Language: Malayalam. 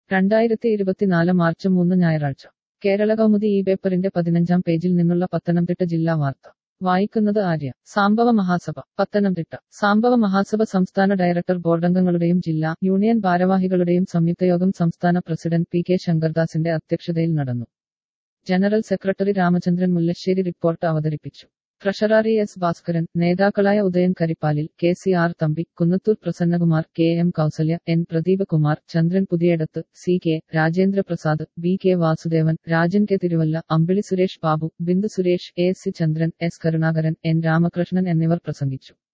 രണ്ടായിരത്തി ഇരുപത്തിനാല് മാർച്ച് മൂന്ന് ഞായറാഴ്ച കേരള കൗമുദി ഈ പേപ്പറിന്റെ പതിനഞ്ചാം പേജിൽ നിന്നുള്ള പത്തനംതിട്ട ജില്ലാ വാർത്ത വായിക്കുന്നത് ആര്യ സാംബവ മഹാസഭ പത്തനംതിട്ട സാംബവ മഹാസഭ സംസ്ഥാന ഡയറക്ടർ ബോർഡംഗങ്ങളുടെയും ജില്ലാ യൂണിയൻ ഭാരവാഹികളുടെയും സംയുക്തയോഗം സംസ്ഥാന പ്രസിഡന്റ് പി കെ ശങ്കർദാസിന്റെ അധ്യക്ഷതയിൽ നടന്നു general secretary Ramachandran Mullassery report അവതരിപ്പിച്ചു ട്രഷറർ ഇ എസ് ഭാസ്കരൻ നേതാക്കളായ Udayan Karippalil K C R Thampi Kunnathur Prasannakumar K M Kousalya N Pradeep Kumar Chandran Puthiyadath C K Rajendra Prasad B K Vasudevan Rajan K Thiruvalla Ambili Suresh Babu Bindu Suresh A C Chandran S Karunakaran N Ramakrishnan എന്നിവർ പ്രസംഗിച്ചു